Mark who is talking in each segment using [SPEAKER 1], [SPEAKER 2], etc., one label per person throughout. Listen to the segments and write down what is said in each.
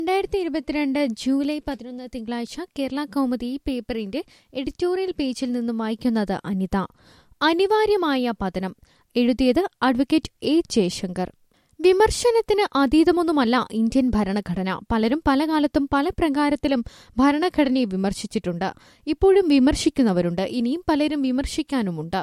[SPEAKER 1] രണ്ടായിരത്തി ഇരുപത്തിരണ്ട് ജൂലൈ പതിനൊന്ന് തിങ്കളാഴ്ച കേരള കൗമുദി പേപ്പറിന്റെ എഡിറ്റോറിയൽ പേജിൽ നിന്നും വായിക്കുന്നത് അനിത അനിവാര്യമായ പതനം എഴുതിയത് അഡ്വക്കേറ്റ് എ ജയശങ്കർ വിമർശനത്തിന് അതീതമൊന്നുമല്ല ഇന്ത്യൻ ഭരണഘടന പലരും പല കാലത്തും പല പ്രകാരത്തിലും ഭരണഘടനയെ വിമർശിച്ചിട്ടുണ്ട് ഇപ്പോഴും വിമർശിക്കുന്നവരുണ്ട് ഇനിയും പലരും വിമർശിക്കാനുമുണ്ട്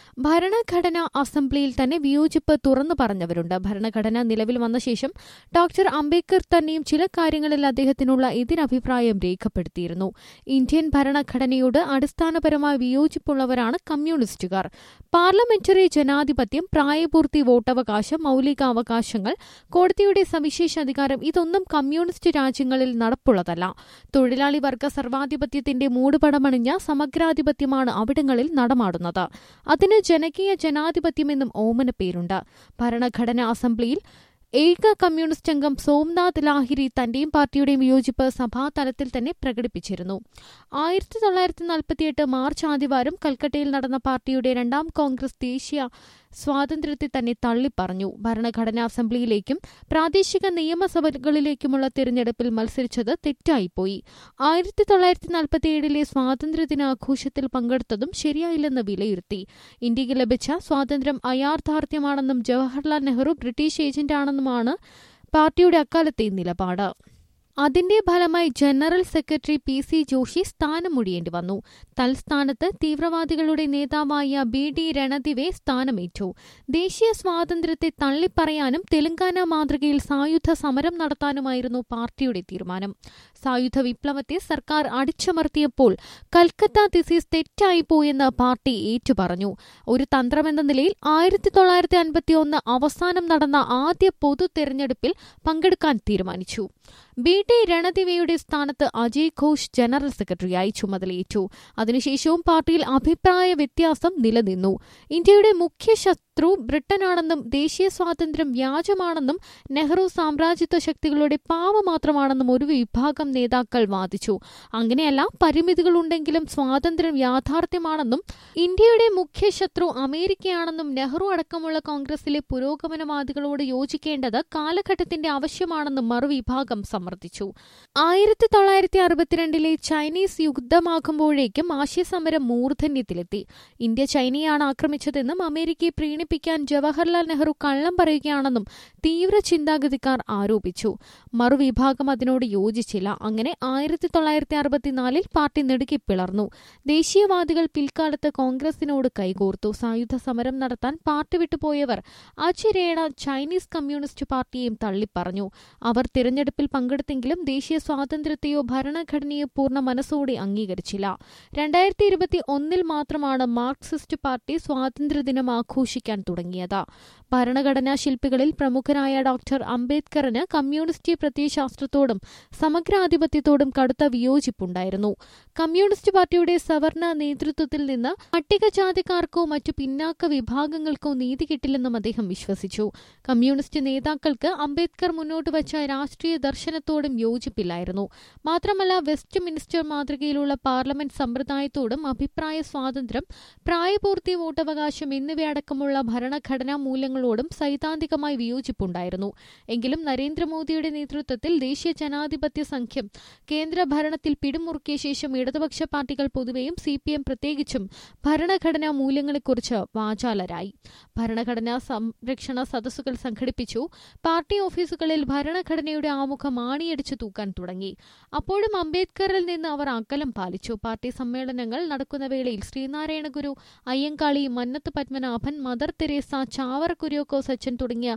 [SPEAKER 1] ഭരണഘടന അസംബ്ലിയിൽ തന്നെ വിയോജിപ്പ് തുറന്നു പറഞ്ഞവരുണ്ട് ഭരണഘടന നിലവിൽ വന്ന ശേഷം ഡോക്ടർ അംബേദ്കർ തന്നെയും ചില കാര്യങ്ങളിൽ അദ്ദേഹത്തിനുള്ള എതിരഭിപ്രായം രേഖപ്പെടുത്തിയിരുന്നു ഇന്ത്യൻ ഭരണഘടനയോട് അടിസ്ഥാനപരമായ വിയോജിപ്പുള്ളവരാണ് കമ്മ്യൂണിസ്റ്റുകാർ പാർലമെന്ററി ജനാധിപത്യം പ്രായപൂർത്തി വോട്ടവകാശം മൌലികാവകാശങ്ങൾ കോടതിയുടെ സവിശേഷ അധികാരം ഇതൊന്നും കമ്മ്യൂണിസ്റ്റ് രാജ്യങ്ങളിൽ നടപ്പുള്ളതല്ല തൊഴിലാളി വർഗ സർവാധിപത്യത്തിന്റെ മൂടുപടമണിഞ്ഞ സമഗ്രാധിപത്യമാണ് അവിടങ്ങളിൽ നടമാടുന്നത് അതിന് ജനകീയ ജനാധിപത്യമെന്നും ഓമന പേരുണ്ട് ഭരണഘടനാ അസംബ്ലിയിൽ ഏക കമ്മ്യൂണിസ്റ്റ് അംഗം സോംനാഥ് ലാഹിരി തന്റെയും പാർട്ടിയുടെയും വിയോജിപ്പ് സഭാതലത്തിൽ തന്നെ പ്രകടിപ്പിച്ചിരുന്നു ആയിരത്തി തൊള്ളായിരത്തി നാൽപ്പത്തിയെട്ട് മാർച്ച് ആദ്യവാരം കൽക്കട്ടയിൽ നടന്ന പാർട്ടിയുടെ രണ്ടാം കോൺഗ്രസ് ദേശീയ സ്വാതന്ത്ര്യത്തെ തന്നെ തള്ളിപ്പറഞ്ഞു ഭരണഘടനാ അസംബ്ലിയിലേക്കും പ്രാദേശിക നിയമസഭകളിലേക്കുമുള്ള തിരഞ്ഞെടുപ്പിൽ മത്സരിച്ചത് തെറ്റായിപ്പോയി ആയിരത്തി തൊള്ളായിരത്തി നാൽപ്പത്തിയേഴിലെ സ്വാതന്ത്ര്യ ദിനാഘോഷത്തിൽ പങ്കെടുത്തതും ശരിയായില്ലെന്ന് വിലയിരുത്തി ഇന്ത്യക്ക് ലഭിച്ച സ്വാതന്ത്ര്യം അയാഥാർത്ഥ്യമാണെന്നും ജവഹർലാൽ നെഹ്റു ബ്രിട്ടീഷ് ഏജന്റാണെന്നുമാണ് പാർട്ടിയുടെ അക്കാലത്തെ നിലപാട് അതിന്റെ ഫലമായി general secretary P C Joshi സ്ഥാനമൊഴിയേണ്ടി വന്നു തൽസ്ഥാനത്ത് തീവ്രവാദികളുടെ നേതാവായ ബി ഡി രണദിവെ സ്ഥാനമേറ്റു ദേശീയ സ്വാതന്ത്ര്യത്തെ തള്ളിപ്പറയാനും തെലങ്കാന മാതൃകയിൽ സായുധ സമരം നടത്താനുമായിരുന്നു പാർട്ടിയുടെ തീരുമാനം സായുധ വിപ്ലവത്തെ സർക്കാർ അടിച്ചമർത്തിയപ്പോൾ കൽക്കത്ത തിസീസ് തെറ്റായിപ്പോയെന്ന് പാർട്ടി ഏറ്റുപറഞ്ഞു ഒരു തന്ത്രമെന്ന നിലയിൽ ആയിരത്തി തൊള്ളായിരത്തി അൻപത്തിയൊന്ന് അവസാനം നടന്ന ആദ്യ പൊതു തെരഞ്ഞെടുപ്പിൽ പങ്കെടുക്കാൻ തീരുമാനിച്ചു ബി ടി രണദിവയുടെ സ്ഥാനത്ത് അജയ് ഘോഷ് ജനറൽ സെക്രട്ടറിയായി ചുമതലയേറ്റു അതിനുശേഷവും പാർട്ടിയിൽ അഭിപ്രായ വ്യത്യാസം നിലനിന്നു ഇന്ത്യയുടെ മുഖ്യ ശത്രു ബ്രിട്ടനാണെന്നും ദേശീയ സ്വാതന്ത്ര്യം വ്യാജമാണെന്നും നെഹ്റു സാമ്രാജ്യത്വ ശക്തികളുടെ പാവ മാത്രമാണെന്നും ഒരു വിഭാഗം നേതാക്കൾ വാദിച്ചു അങ്ങനെയല്ല പരിമിതികളുണ്ടെങ്കിലും സ്വാതന്ത്ര്യം യാഥാർത്ഥ്യമാണെന്നും ഇന്ത്യയുടെ മുഖ്യ ശത്രു അമേരിക്കയാണെന്നും നെഹ്റു അടക്കമുള്ള കോൺഗ്രസിലെ പുരോഗമനവാദികളോട് യോജിക്കേണ്ടത് കാലഘട്ടത്തിന്റെ ആവശ്യമാണെന്നും മറുവിഭാഗം സമ്മർദ്ദിച്ചു ആയിരത്തി തൊള്ളായിരത്തി അറുപത്തിരണ്ടിലെ ചൈനീസ് യുദ്ധമാകുമ്പോഴേക്കും ആശയസമരം മൂർധന്യത്തിലെത്തി ഇന്ത്യ ചൈനയാണ് ആക്രമിച്ചതെന്നും അമേരിക്കയെ പ്രീണിപ്പിക്കാൻ ജവഹർലാൽ നെഹ്റു കള്ളം പറയുകയാണെന്നും തീവ്ര ചിന്താഗതിക്കാർ ആരോപിച്ചു മറുവിഭാഗം അതിനോട് യോജിച്ചില്ല അങ്ങനെ ആയിരത്തി തൊള്ളായിരത്തി അറുപത്തിനാലിൽ പാർട്ടി നെടുക്കി പിളർന്നു ദേശീയവാദികൾ പിൽക്കാലത്ത് കോൺഗ്രസിനോട് കൈകോർത്തു സായുധ സമരം നടത്താൻ പാർട്ടി വിട്ടുപോയവർ അച്ചിരേണ ചൈനീസ് കമ്മ്യൂണിസ്റ്റ് പാർട്ടിയെയും തള്ളിപ്പറഞ്ഞു അവർ തിരഞ്ഞെടുപ്പിൽ പങ്കെടുത്തെങ്കിലും ദേശീയ സ്വാതന്ത്ര്യത്തെയോ ഭരണഘടനയോ പൂർണ്ണ മനസ്സോടെ അംഗീകരിച്ചില്ല രണ്ടായിരത്തി ഇരുപത്തി ഒന്നിൽ മാത്രമാണ് മാർക്സിസ്റ്റ് പാർട്ടി സ്വാതന്ത്ര്യദിനം ആഘോഷിക്കാൻ തുടങ്ങിയത് ഭരണഘടനാ ശില്പികളിൽ പ്രമുഖനായ ഡോക്ടർ അംബേദ്കറിന് കമ്മ്യൂണിസ്റ്റ് പ്രത്യയശാസ്ത്രത്തോടും സമഗ്രാധിപത്യത്തോടും കടുത്ത വിയോജിപ്പുണ്ടായിരുന്നു കമ്മ്യൂണിസ്റ്റ് പാർട്ടിയുടെ സവർണ നേതൃത്വത്തിൽ നിന്ന് പട്ടികജാതിക്കാർക്കോ മറ്റു പിന്നാക്ക വിഭാഗങ്ങൾക്കോ നീതി കിട്ടില്ലെന്നും അദ്ദേഹം വിശ്വസിച്ചു കമ്മ്യൂണിസ്റ്റ് നേതാക്കൾക്ക് അംബേദ്കർ മുന്നോട്ട് വച്ച രാഷ്ട്രീയ ദർശനത്തോടും യോജിപ്പില്ലായിരുന്നു മാത്രമല്ല വെസ്റ്റ് മിനിസ്റ്റർ മാതൃകയിലുള്ള പാർലമെന്റ് സമ്പ്രദായത്തോടും അഭിപ്രായ സ്വാതന്ത്ര്യം പ്രായപൂർത്തി വോട്ടവകാശം എന്നിവയടക്കമുള്ള ഭരണഘടനാ മൂല്യങ്ങളോടും സൈദ്ധാന്തികമായി വിയോജിപ്പുണ്ടായിരുന്നു എങ്കിലും നരേന്ദ്രമോദിയുടെ നേതൃത്വത്തിൽ ദേശീയ ജനാധിപത്യ സംഘം കേന്ദ്ര ഭരണത്തിൽ പിടിമുറുക്കിയ ശേഷം ഇടതുപക്ഷ പാർട്ടികൾ പൊതുവെയും സി പി എം പ്രത്യേകിച്ചും ഭരണഘടനാ മൂല്യങ്ങളെക്കുറിച്ച് വാചാലരായി ഭരണഘടനാ സംരക്ഷണ സദസ്സുകൾ സംഘടിപ്പിച്ചു പാർട്ടി ഓഫീസുകളിൽ ഭരണഘടനയുടെ ആമുഖം ആണിയടിച്ചു തൂക്കാൻ തുടങ്ങി അപ്പോഴും അംബേദ്കറിൽ നിന്ന് അവർ അകലം പാലിച്ചു പാർട്ടി സമ്മേളനങ്ങൾ നടക്കുന്ന വേളയിൽ ശ്രീനാരായണ ഗുരു അയ്യങ്കാളി മന്നത്ത് പത്മനാഭൻ മദർ തെരേസ ചാവർ കുര്യോക്കോ സച്ചൻ തുടങ്ങിയ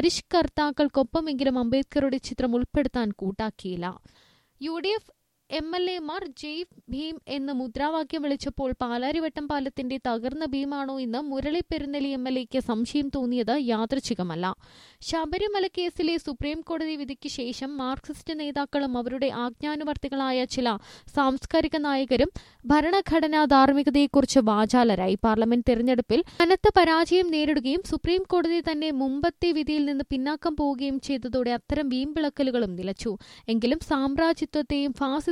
[SPEAKER 1] പരിഷ്കർത്താക്കൾക്കൊപ്പമെങ്കിലും അംബേദ്കറുടെ ചിത്രം ഉൾപ്പെടുത്താൻ കൂട്ടാക്കിയില്ല U D F M L എമാർ ജയ് ഭീം എന്ന് മുദ്രാവാക്യം വിളിച്ചപ്പോൾ പാലാരിവട്ടം പാലത്തിന്റെ തകർന്ന ഭീമാണോ എന്ന് മുരളി പെരുന്നലി എം എൽ എക്ക് സംശയം തോന്നിയത് യാദൃച്ഛികമല്ല ശബരിമല കേസിലെ സുപ്രീം കോടതി വിധിക്ക് ശേഷം മാർക്സിസ്റ്റ് നേതാക്കളും അവരുടെ ആജ്ഞാനുവർത്തികളായ ചില സാംസ്കാരിക നായകരും ഭരണഘടനാ ധാർമ്മികതയെക്കുറിച്ച് വാചാലരായി പാർലമെന്റ് തെരഞ്ഞെടുപ്പിൽ കനത്ത പരാജയം നേരിടുകയും സുപ്രീം കോടതി തന്നെ മുമ്പത്തെ വിധിയിൽ നിന്ന് പിന്നാക്കം പോവുകയും ചെയ്തതോടെ അത്തരം വീമ്പിളക്കലുകളും നിലച്ചു എങ്കിലും സാമ്രാജ്യത്വത്തെയും ഫാസിസ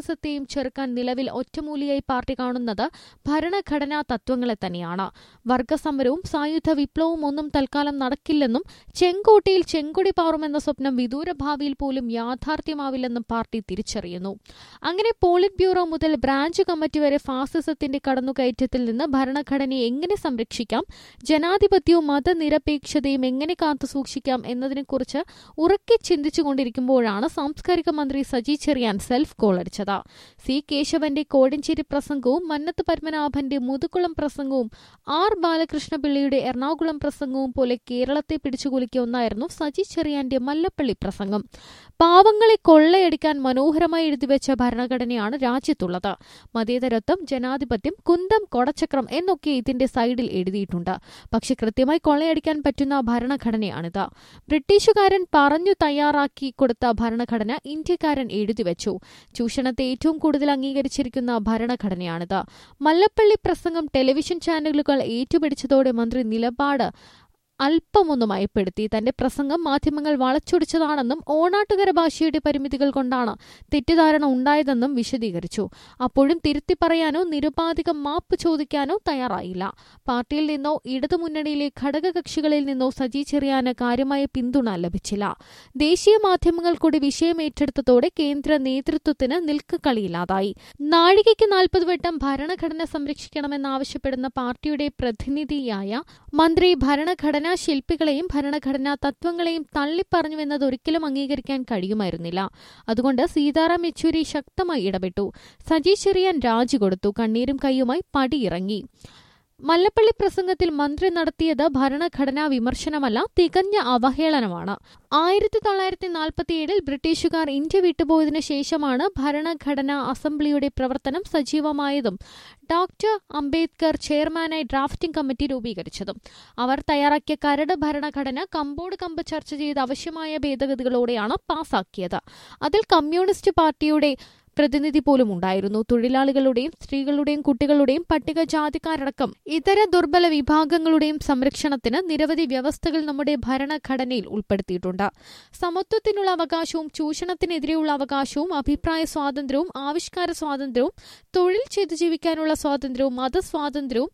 [SPEAKER 1] ഫാസിസത്തെയും ചെറുക്കാൻ നിലവിൽ ഒറ്റമൂലിയായി പാർട്ടി കാണുന്നത് ഭരണഘടനാ തത്വങ്ങളെ തന്നെയാണ് വർഗസമരവും സായുധ വിപ്ലവവും ഒന്നും തൽക്കാലം നടക്കില്ലെന്നും ചെങ്കോട്ടയിൽ ചെങ്കൊടി പാറുമെന്ന സ്വപ്നം വിദൂര ഭാവിയിൽ പോലും യാഥാർത്ഥ്യമാവില്ലെന്നും പാർട്ടി തിരിച്ചറിയുന്നു അങ്ങനെ പോളിറ്റ് ബ്യൂറോ മുതൽ ബ്രാഞ്ച് കമ്മിറ്റി വരെ ഫാസിസത്തിന്റെ കടന്നുകയറ്റത്തിൽ നിന്ന് ഭരണഘടനയെ എങ്ങനെ സംരക്ഷിക്കാം ജനാധിപത്യവും മതനിരപേക്ഷതയും എങ്ങനെ കാത്തുസൂക്ഷിക്കാം എന്നതിനെക്കുറിച്ച് ഉറക്കെ ചിന്തിച്ചുകൊണ്ടിരിക്കുമ്പോഴാണ് സാംസ്കാരിക മന്ത്രി സജി ചെറിയാൻ സെൽഫ് കോളടിച്ചത് സി കേശവന്റെ കോടഞ്ചേരി പ്രസംഗവും മന്നത്ത് പത്മനാഭന്റെ മുതുകുളം പ്രസംഗവും ആർ ബാലകൃഷ്ണപിള്ളയുടെ എറണാകുളം പ്രസംഗവും പോലെ കേരളത്തെ പിടിച്ചുകുലുക്കിയ ഒന്നായിരുന്നു സജി ചെറിയാന്റെ മല്ലപ്പള്ളി പ്രസംഗം പാവങ്ങളെ കൊള്ളയടിക്കാൻ മനോഹരമായി എഴുതിവെച്ച ഭരണഘടനയാണ് രാജ്യത്തുള്ളത് മതേതരത്വം ജനാധിപത്യം കുന്തം കൊടച്ചക്രം എന്നൊക്കെ ഇതിന്റെ സൈഡിൽ എഴുതിയിട്ടുണ്ട് പക്ഷെ കൃത്യമായി കൊള്ളയടിക്കാൻ പറ്റുന്ന ഭരണഘടനയാണിത് ബ്രിട്ടീഷുകാരൻ പറഞ്ഞു തയ്യാറാക്കി കൊടുത്ത ഭരണഘടന ഇന്ത്യക്കാരൻ എഴുതിവെച്ചു ചൂഷണത്തെ ഏറ്റവും കൂടുതൽ അംഗീകരിച്ചിരിക്കുന്ന ഭരണഘടനയാണിത് മല്ലപ്പള്ളി പ്രസംഗം ടെലിവിഷൻ ചാനലുകൾ ഏറ്റുപിടിച്ചതോടെ മന്ത്രി നിലപാട് അല്പമൊന്ന് മയപ്പെടുത്തി തന്റെ പ്രസംഗം മാധ്യമങ്ങൾ വളച്ചൊടിച്ചതാണെന്നും ഓണാട്ടുകര ഭാഷയുടെ പരിമിതികൾ കൊണ്ടാണ് തെറ്റിദ്ധാരണ ഉണ്ടായതെന്നും വിശദീകരിച്ചു അപ്പോഴും തിരുത്തി പറയാനോ നിരുപാധികം മാപ്പ് ചോദിക്കാനോ തയ്യാറായില്ല പാർട്ടിയിൽ നിന്നോ ഇടതുമുന്നണിയിലെ ഘടകകക്ഷികളിൽ നിന്നോ സജി ചെറിയാന് കാര്യമായ പിന്തുണ ലഭിച്ചില്ല ദേശീയ മാധ്യമങ്ങൾ കൂടി വിഷയം ഏറ്റെടുത്തതോടെ കേന്ദ്ര നേതൃത്വത്തിന് നിൽക്കക്കളിയില്ലാതായി നാഴികയ്ക്ക് നാൽപ്പത് വട്ടം ഭരണഘടന സംരക്ഷിക്കണമെന്നാവശ്യപ്പെടുന്ന പാർട്ടിയുടെ പ്രതിനിധിയായ മന്ത്രി ഭരണഘടന ഭരണഘടനാ ശില്പികളെയും ഭരണഘടനാ തത്വങ്ങളെയും തള്ളിപ്പറഞ്ഞുവെന്നത് ഒരിക്കലും അംഗീകരിക്കാൻ കഴിയുമായിരുന്നില്ല അതുകൊണ്ട് സീതാറാം യെച്ചൂരി ശക്തമായി ഇടപെട്ടു സജി ചെറിയാൻ രാജി കൊടുത്തു കണ്ണീരും കൈയുമായി പടിയിറങ്ങി മല്ലപ്പള്ളി പ്രസംഗത്തിൽ മന്ത്രി നടത്തിയത് ഭരണഘടനാ വിമർശനമല്ല തികഞ്ഞ അവഹേളനമാണ് ആയിരത്തി തൊള്ളായിരത്തി നാൽപ്പത്തിയേഴിൽ ബ്രിട്ടീഷുകാർ ഇന്ത്യ വിട്ടുപോയതിനു ശേഷമാണ് ഭരണഘടനാ അസംബ്ലിയുടെ പ്രവർത്തനം സജീവമായതും ഡോക്ടർ അംബേദ്കർ ചെയർമാനായി ഡ്രാഫ്റ്റിംഗ് കമ്മിറ്റി രൂപീകരിച്ചതും അവർ തയ്യാറാക്കിയ കരട് ഭരണഘടന കമ്പോട് കമ്പ് ചർച്ച ചെയ്ത് ആവശ്യമായ ഭേദഗതികളോടെയാണ് പാസാക്കിയത് അതിൽ കമ്മ്യൂണിസ്റ്റ് പാർട്ടിയുടെ പ്രതിനിധി പോലും ഉണ്ടായിരുന്നു തൊഴിലാളികളുടെയും സ്ത്രീകളുടെയും കുട്ടികളുടെയും പട്ടികജാതിക്കാരടക്കം ഇതര ദുർബല വിഭാഗങ്ങളുടെയും സംരക്ഷണത്തിന് നിരവധി വ്യവസ്ഥകൾ നമ്മുടെ ഭരണഘടനയിൽ ഉൾപ്പെടുത്തിയിട്ടുണ്ട് സമത്വത്തിനുള്ള അവകാശവും ചൂഷണത്തിനെതിരെയുള്ള അവകാശവും അഭിപ്രായ സ്വാതന്ത്ര്യവും ആവിഷ്കാര സ്വാതന്ത്ര്യവും തൊഴിൽ ചെയ്തു ജീവിക്കാനുള്ള സ്വാതന്ത്ര്യവും മതസ്വാതന്ത്ര്യവും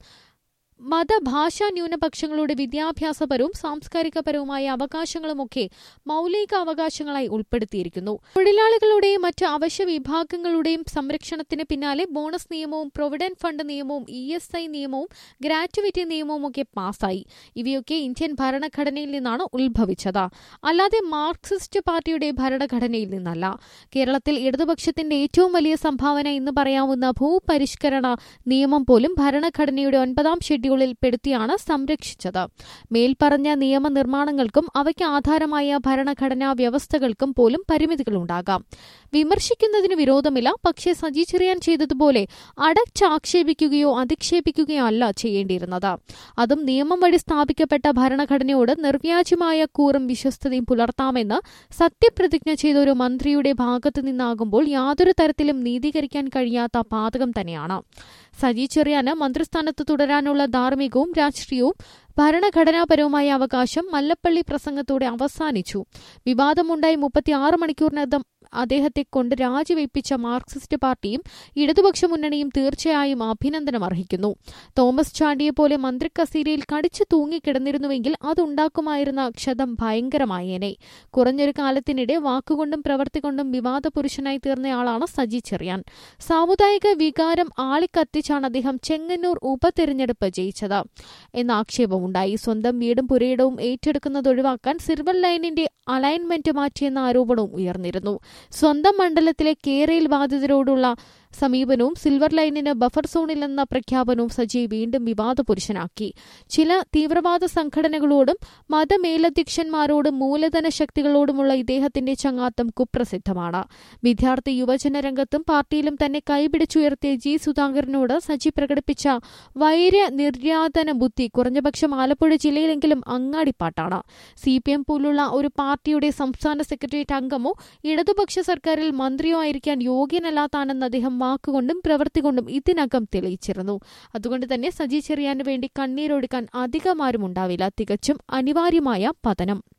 [SPEAKER 1] മതഭാഷാ ന്യൂനപക്ഷങ്ങളുടെ വിദ്യാഭ്യാസപരവും സാംസ്കാരികപരവുമായ അവകാശങ്ങളുമൊക്കെ മൗലിക അവകാശങ്ങളായി ഉൾപ്പെടുത്തിയിരിക്കുന്നു തൊഴിലാളികളുടെയും മറ്റ് അവശ്യ വിഭാഗങ്ങളുടെയും സംരക്ഷണത്തിന് പിന്നാലെ ബോണസ് നിയമവും പ്രൊവിഡന്റ് ഫണ്ട് നിയമവും ഇ എസ് ഐ നിയമവും ഗ്രാറ്റുവിറ്റി നിയമവും ഒക്കെ പാസായി ഇവയൊക്കെ ഇന്ത്യൻ ഭരണഘടനയിൽ നിന്നാണ് ഉത്ഭവിച്ചത് അല്ലാതെ മാർക്സിസ്റ്റ് പാർട്ടിയുടെ ഭരണഘടനയിൽ നിന്നല്ല കേരളത്തിൽ ഇടതുപക്ഷത്തിന്റെ ഏറ്റവും വലിയ സംഭാവന എന്ന് പറയാവുന്ന ഭൂപരിഷ്കരണ നിയമം പോലും ഭരണഘടനയുടെ ഒൻപതാം ഷെഡ്യൂൾ ഷെഡ്യൂളിൽ പെടുത്തിയാണ് സംരക്ഷിച്ചത് മേൽപ്പറഞ്ഞ നിയമനിർമ്മാണങ്ങൾക്കും അവയ്ക്ക് ആധാരമായ ഭരണഘടനാ വ്യവസ്ഥകൾക്കും പോലും പരിമിതികളുണ്ടാകാം വിമർശിക്കുന്നതിന് വിരോധമില്ല പക്ഷേ സജി ചെറിയാൻ ചെയ്തതുപോലെ അടച്ചാക്ഷേപിക്കുകയോ അധിക്ഷേപിക്കുകയോ അല്ല ചെയ്യേണ്ടിയിരുന്നത് അതും നിയമം വഴി സ്ഥാപിക്കപ്പെട്ട ഭരണഘടനയോട് നിർവ്യാജമായ കൂറും വിശ്വസ്തതയും പുലർത്താമെന്ന് സത്യപ്രതിജ്ഞ ചെയ്ത ഒരു മന്ത്രിയുടെ ഭാഗത്തു നിന്നാകുമ്പോൾ യാതൊരു തരത്തിലും നീതീകരിക്കാൻ കഴിയാത്ത പാതകം തന്നെയാണ് സജി ചെറിയാന് മന്ത്രിസ്ഥാനത്ത് തുടരാനുള്ള ധാർമ്മികവും രാഷ്ട്രീയവും ഭരണഘടനാപരവുമായ അവകാശം മല്ലപ്പള്ളി പ്രസംഗത്തോടെ അവസാനിച്ചു വിവാദമുണ്ടായി മുപ്പത്തിയാറ് മണിക്കൂറിനകം അദ്ദേഹത്തെ കൊണ്ട് രാജിവെപ്പിച്ച മാർക്സിസ്റ്റ് പാർട്ടിയും ഇടതുപക്ഷ മുന്നണിയും തീർച്ചയായും അഭിനന്ദനം അർഹിക്കുന്നു തോമസ് ചാണ്ടിയെ പോലെ മന്ത്രി കസേരയിൽ കടിച്ചു തൂങ്ങിക്കിടന്നിരുന്നുവെങ്കിൽ അതുണ്ടാക്കുമായിരുന്ന ക്ഷതം ഭയങ്കരമായേനെ കുറഞ്ഞൊരു കാലത്തിനിടെ വാക്കുകൊണ്ടും പ്രവൃത്തി കൊണ്ടും വിവാദ പുരുഷനായി തീർന്നയാളാണ് സജി ചെറിയാൻ സാമുദായിക വികാരം ആളിക്കത്തിച്ചാണ് അദ്ദേഹം ചെങ്ങന്നൂർ ഉപതെരഞ്ഞെടുപ്പ് ജയിച്ചത് എന്ന ആക്ഷേപമുണ്ടായി സ്വന്തം വീടും പുരയിടവും ഏറ്റെടുക്കുന്നത് ഒഴിവാക്കാൻ സിൽവർ ലൈനിന്റെ അലൈൻമെന്റ് മാറ്റിയെന്ന ആരോപണവും ഉയർന്നിരുന്നു സ്വന്തം മണ്ഡലത്തിലെ കേരയിൽ ബാധിതരോടുള്ള സമീപനവും സിൽവർ ലൈനിന് ബഫർ സോണിലെന്ന പ്രഖ്യാപനവും സജി വീണ്ടും വിവാദ പുരുഷനാക്കി ചില തീവ്രവാദ സംഘടനകളോടും മതമേലധ്യക്ഷന്മാരോടും മൂലധന ശക്തികളോടുമുള്ള ഇദ്ദേഹത്തിന്റെ ചങ്ങാത്തം കുപ്രസിദ്ധമാണ് വിദ്യാർത്ഥി യുവജന രംഗത്തും പാർട്ടിയിലും തന്നെ കൈപിടിച്ചുയർത്തിയ ജി സുധാകരനോട് സജി പ്രകടിപ്പിച്ച വൈര്യ നിർയാതന ബുദ്ധി കുറഞ്ഞപക്ഷം ആലപ്പുഴ ജില്ലയിലെങ്കിലും അങ്ങാടിപ്പാട്ടാണ് സി പി എം പോലുള്ള ഒരു പാർട്ടിയുടെ സംസ്ഥാന സെക്രട്ടേറിയറ്റ് അംഗമോ ഇടതുപക്ഷ സർക്കാരിൽ മന്ത്രിയോ ആയിരിക്കാൻ യോഗ്യനല്ലാത്താണെന്ന് അദ്ദേഹം വാക്കുകൊണ്ടും പ്രവൃത്തി കൊണ്ടും ഇതിനകം തെളിയിച്ചിരുന്നു അതുകൊണ്ട് തന്നെ സജി ചെറിയാന് വേണ്ടി കണ്ണീരൊടുക്കാൻ അധികമാരും ഉണ്ടാവില്ല തികച്ചും അനിവാര്യമായ പതനം